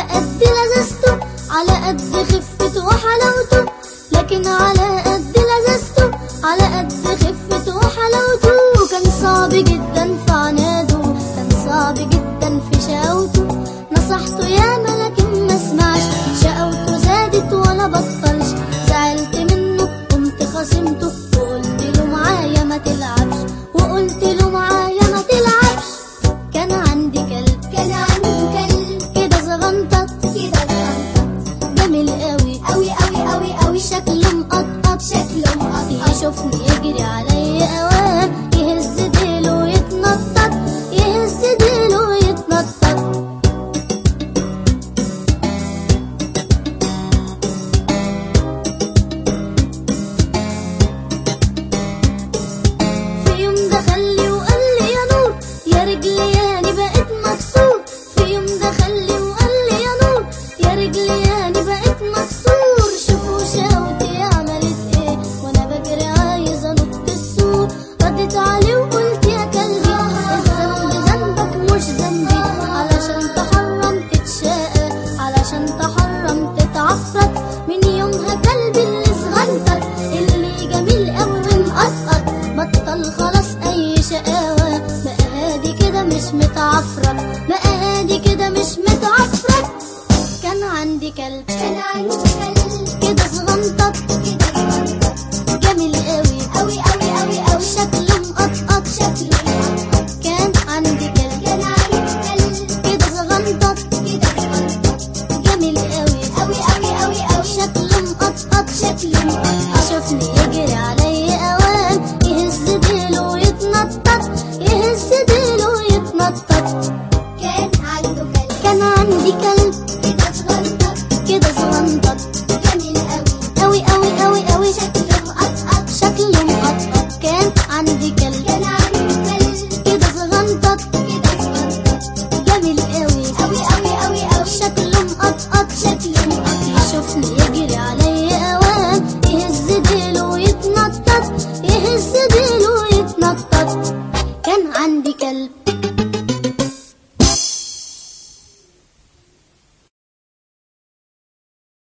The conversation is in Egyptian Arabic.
قد لذذته على قد خفته وحلاوته لكن على قد لذذته على قد خفته وحلاوته كان صعب جدا في عناده كان صعب جدا في شقاوته نصحته ياما لكن ما سمعش شقاوته زادت ولا بطلش زعلت منه قمت خصمته وقلت له معايا ما تلعبش وقلت له معايا ما تلعبش كان عندي كلب كان عنده كلب كده زغنطط كده صغنطط جميل قوي قوي قوي قوي قوي شكله مقطط شكله مقطع يشوفني يجري عليا اوام يهز ديله ويتنطط يهز ديله ويتنطط في يوم دخل لي وقال لي يا نور يا رجلي ياني بقيت مكسور في يوم دخل لي وقال لي يا نور يا رجلي ياني بقيت مكسور شوفوا شاوتي عملت ايه وانا بجري عايزه انط السور رديت عليه وقلت يا كلبي الذنب ذنبك مش ذنبي علشان تحرم تتشاقى علشان تحرم تتعفرت من يومها قلبي اللي صغنطر اللي جميل قوي ومقطقط بطل خلاص اي شقاوة بقى هادي كده مش متعفرت بقى هادي كده مش متعفرت كان عندي كلب كان عنده كلب